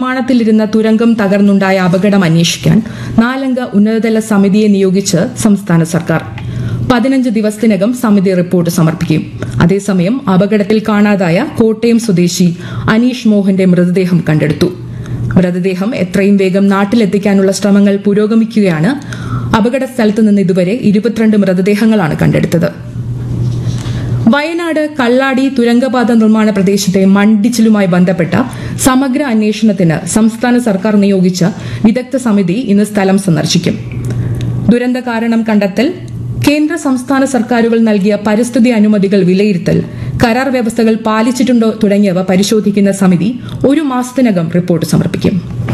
നിർമ്മാണത്തിലിരുന്ന തുരങ്കം തകർന്നുണ്ടായ അപകടം അന്വേഷിക്കാൻ നാലംഗ ഉന്നതതല സമിതിയെ നിയോഗിച്ച് സംസ്ഥാന സർക്കാർ പതിനഞ്ച് ദിവസത്തിനകം സമിതി റിപ്പോർട്ട് സമർപ്പിക്കും അതേസമയം അപകടത്തിൽ കാണാതായ കോട്ടയം സ്വദേശി അനീഷ് മോഹന്റെ മൃതദേഹം കണ്ടെടുത്തു മൃതദേഹം എത്രയും വേഗം നാട്ടിലെത്തിക്കാനുള്ള ശ്രമങ്ങൾ പുരോഗമിക്കുകയാണ് അപകട സ്ഥലത്ത് നിന്ന് ഇതുവരെ ഇരുപത്തിരണ്ട് മൃതദേഹങ്ങളാണ് കണ്ടെടുത്തത് വയനാട് കള്ളാടി തുരങ്കപാത നിർമ്മാണ പ്രദേശത്തെ മണ്ഡിച്ചിലുമായി ബന്ധപ്പെട്ട സമഗ്ര അന്വേഷണത്തിന് സംസ്ഥാന സർക്കാർ നിയോഗിച്ച വിദഗ്ധ സമിതി ഇന്ന് സ്ഥലം സന്ദർശിക്കും ദുരന്ത കാരണം കണ്ടെത്തൽ കേന്ദ്ര സംസ്ഥാന സർക്കാരുകൾ നൽകിയ പരിസ്ഥിതി അനുമതികൾ വിലയിരുത്തൽ കരാർ വ്യവസ്ഥകൾ പാലിച്ചിട്ടുണ്ടോ തുടങ്ങിയവ പരിശോധിക്കുന്ന സമിതി ഒരു മാസത്തിനകം റിപ്പോർട്ട് സമർപ്പിക്കും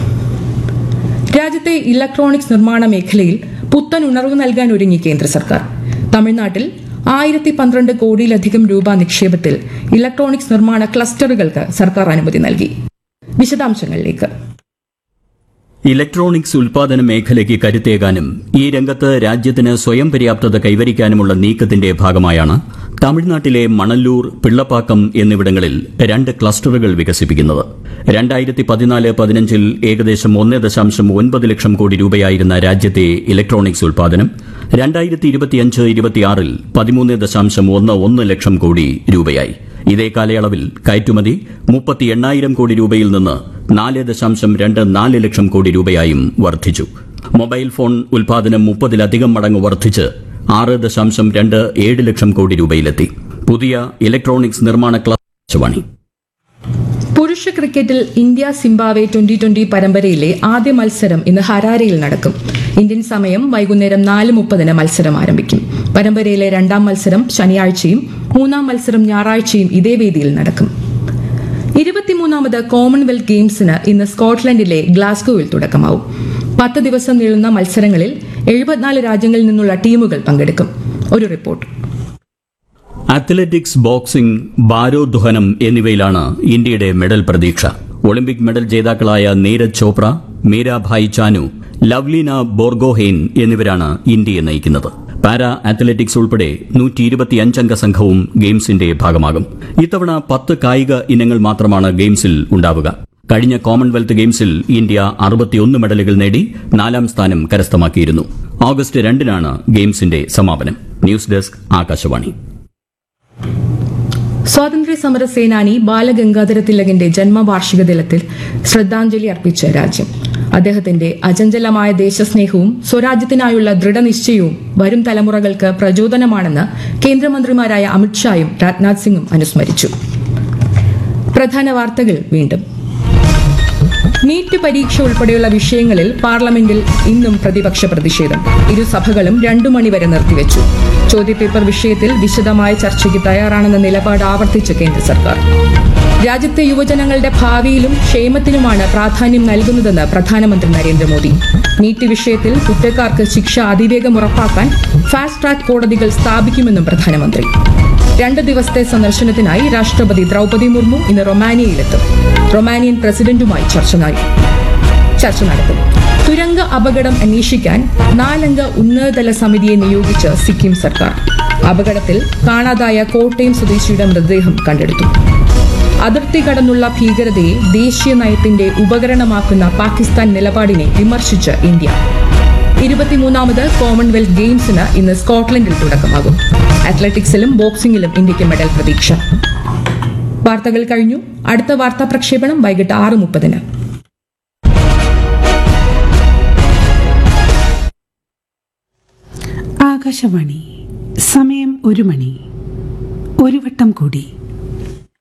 രാജ്യത്തെ ഇലക്ട്രോണിക്സ് നിർമ്മാണ മേഖലയിൽ പുത്തൻ ഉണർവ് നൽകാൻ ഒരുങ്ങി കേന്ദ്ര സർക്കാർ തമിഴ്നാട്ടിൽ ആയിരത്തി പന്ത്രണ്ട് കോടിയിലധികം രൂപ നിക്ഷേപത്തിൽ ഇലക്ട്രോണിക്സ് നിർമ്മാണ ക്ലസ്റ്ററുകൾക്ക് സർക്കാർ അനുമതി നൽകി വിശദാംശങ്ങളിലേക്ക് ഇലക്ട്രോണിക്സ് ഉൽപാദന മേഖലയ്ക്ക് കരുത്തേകാനും ഈ രംഗത്ത് രാജ്യത്തിന് സ്വയം പര്യാപ്തത കൈവരിക്കാനുമുള്ള നീക്കത്തിന്റെ ഭാഗമായാണ് തമിഴ്നാട്ടിലെ മണല്ലൂർ പിള്ളപ്പാക്കം എന്നിവിടങ്ങളിൽ രണ്ട് ക്ലസ്റ്ററുകൾ വികസിപ്പിക്കുന്നത് രണ്ടായിരത്തി പതിനാല് പതിനഞ്ചിൽ ഏകദേശം ഒന്ന് ദശാംശം ഒൻപത് ലക്ഷം കോടി രൂപയായിരുന്ന രാജ്യത്തെ ഇലക്ട്രോണിക്സ് ഉൽപാദനം രണ്ടായിരത്തി ഇരുപത്തിയഞ്ച് ഇരുപത്തിയാറിൽ പതിമൂന്ന് ദശാംശം ഒന്ന് ഒന്ന് ലക്ഷം കോടി രൂപയായി ഇതേ കാലയളവിൽ കയറ്റുമതി മുപ്പത്തി എണ്ണായിരം കോടി രൂപയിൽ നിന്ന് നാല് ദശാംശം രണ്ട് നാല് ലക്ഷം കോടി രൂപയായും വർദ്ധിച്ചു മൊബൈൽ ഫോൺ ഉൽപാദനം മുപ്പതിലധികം മടങ്ങ് വർദ്ധിച്ച് ആറ് ദശാംശം രണ്ട് ഏഴ് ലക്ഷം കോടി രൂപയിലെത്തി പുതിയ ഇലക്ട്രോണിക്സ് നിർമ്മാണ ക്ലസ്റ്റർ വാണി പുരുഷ ക്രിക്കറ്റിൽ ഇന്ത്യ സിംബാവെ ട്വന്റി ട്വന്റി പരമ്പരയിലെ ആദ്യ മത്സരം ഇന്ന് ഹരാരയിൽ നടക്കും ഇന്ത്യൻ സമയം വൈകുന്നേരം നാല് മുപ്പതിന് മത്സരം ആരംഭിക്കും പരമ്പരയിലെ രണ്ടാം മത്സരം ശനിയാഴ്ചയും മൂന്നാം മത്സരം ഞായറാഴ്ചയും ഇതേ വേദിയിൽ നടക്കും ഇരുപത്തിമൂന്നാമത് കോമൺവെൽത്ത് ഗെയിംസിന് ഇന്ന് സ്കോട്ട്ലൻഡിലെ ഗ്ലാസ്ഗോയിൽ തുടക്കമാവും പത്ത് ദിവസം നീളുന്ന മത്സരങ്ങളിൽ എഴുപത്തിനാല് രാജ്യങ്ങളിൽ നിന്നുള്ള ടീമുകൾ പങ്കെടുക്കും ഒരു റിപ്പോർട്ട് അത്ലറ്റിക്സ് ബോക്സിംഗ് ഭാരോദ്വഹനം എന്നിവയിലാണ് ഇന്ത്യയുടെ മെഡൽ പ്രതീക്ഷ ഒളിമ്പിക് മെഡൽ ജേതാക്കളായ നീരജ് ചോപ്ര മീരാഭായ് ചാനു ലവ്ലീന ബോർഗോഹെയ്ൻ എന്നിവരാണ് ഇന്ത്യയെ നയിക്കുന്നത് പാരാ അത്ലറ്റിക്സ് ഉൾപ്പെടെ നൂറ്റി ഇരുപത്തിയഞ്ചംഗ സംഘവും ഗെയിംസിന്റെ ഭാഗമാകും ഇത്തവണ പത്ത് കായിക ഇനങ്ങൾ മാത്രമാണ് ഗെയിംസിൽ ഉണ്ടാവുക കഴിഞ്ഞ കോമൺവെൽത്ത് ഗെയിംസിൽ ഇന്ത്യ അറുപത്തിയൊന്ന് മെഡലുകൾ നേടി നാലാം സ്ഥാനം കരസ്ഥമാക്കിയിരുന്നു ഓഗസ്റ്റ് രണ്ടിനാണ് ഗെയിംസിന്റെ സമാപനം ന്യൂസ് ഡെസ്ക് ആകാശവാണി സ്വാതന്ത്ര്യ സമര സേനാനി ബാലഗംഗാധര തിലകന്റെ ജന്മവാർഷിക ദിനത്തിൽ ശ്രദ്ധാഞ്ജലി അർപ്പിച്ച രാജ്യം അദ്ദേഹത്തിന്റെ അചഞ്ചലമായ ദേശസ്നേഹവും സ്വരാജ്യത്തിനായുള്ള ദൃഢനിശ്ചയവും വരും തലമുറകൾക്ക് പ്രചോദനമാണെന്ന് കേന്ദ്രമന്ത്രിമാരായ അമിത്ഷായും രാജ്നാഥ് സിംഗും അനുസ്മരിച്ചു പ്രധാന വാർത്തകൾ വീണ്ടും നീറ്റ് പരീക്ഷ ഉൾപ്പെടെയുള്ള വിഷയങ്ങളിൽ പാർലമെന്റിൽ ഇന്നും പ്രതിപക്ഷ പ്രതിഷേധം ഇരുസഭകളും രണ്ടു മണിവരെ നിർത്തിവെച്ചു ചോദ്യപേപ്പർ വിഷയത്തിൽ വിശദമായ ചർച്ചയ്ക്ക് തയ്യാറാണെന്ന നിലപാട് ആവർത്തിച്ച് കേന്ദ്ര സർക്കാർ രാജ്യത്തെ യുവജനങ്ങളുടെ ഭാവിയിലും ക്ഷേമത്തിനുമാണ് പ്രാധാന്യം നൽകുന്നതെന്ന് പ്രധാനമന്ത്രി നരേന്ദ്രമോദി നീറ്റ് വിഷയത്തിൽ കുറ്റക്കാർക്ക് ശിക്ഷ അതിവേഗം ഉറപ്പാക്കാൻ ഫാസ്റ്റ് ട്രാക്ക് കോടതികൾ സ്ഥാപിക്കുമെന്നും പ്രധാനമന്ത്രി രണ്ട് ദിവസത്തെ സന്ദർശനത്തിനായി രാഷ്ട്രപതി ദ്രൗപദി മുർമു ഇന്ന് റൊമാനിയയിലെത്തും റൊമാനിയൻ പ്രസിഡന്റുമായി ചർച്ച നട- ചർച്ച നടത്തും തുരങ്ക അപകടം അന്വേഷിക്കാൻ നാലംഗ ഉന്നതതല സമിതിയെ നിയോഗിച്ച് സിക്കിം സർക്കാർ അപകടത്തിൽ കാണാതായ കോട്ടയം സ്വദേശിയുടെ മൃതദേഹം കണ്ടെടുത്തു അതിർത്തി കടന്നുള്ള ഭീകരതയെ ദേശീയ നയത്തിന്റെ ഉപകരണമാക്കുന്ന പാകിസ്ഥാൻ നിലപാടിനെ വിമർശിച്ച് ഇന്ത്യ ഇരുപത്തിമൂന്നാമത് കോമൺവെൽത്ത് ഗെയിംസിന് ഇന്ന് സ്കോട്ട്ലൻഡിൽ തുടക്കമാകും അത്ലറ്റിക്സിലും ബോക്സിംഗിലും ഇന്ത്യയ്ക്ക് മെഡൽ പ്രതീക്ഷ വാർത്തകൾ കഴിഞ്ഞു അടുത്ത വാർത്താ പ്രക്ഷേപണം വൈകിട്ട് ആറ് മുപ്പതിന് ആകാശവാണി സമയം ഒരു മണി ഒരു വട്ടം കൂടി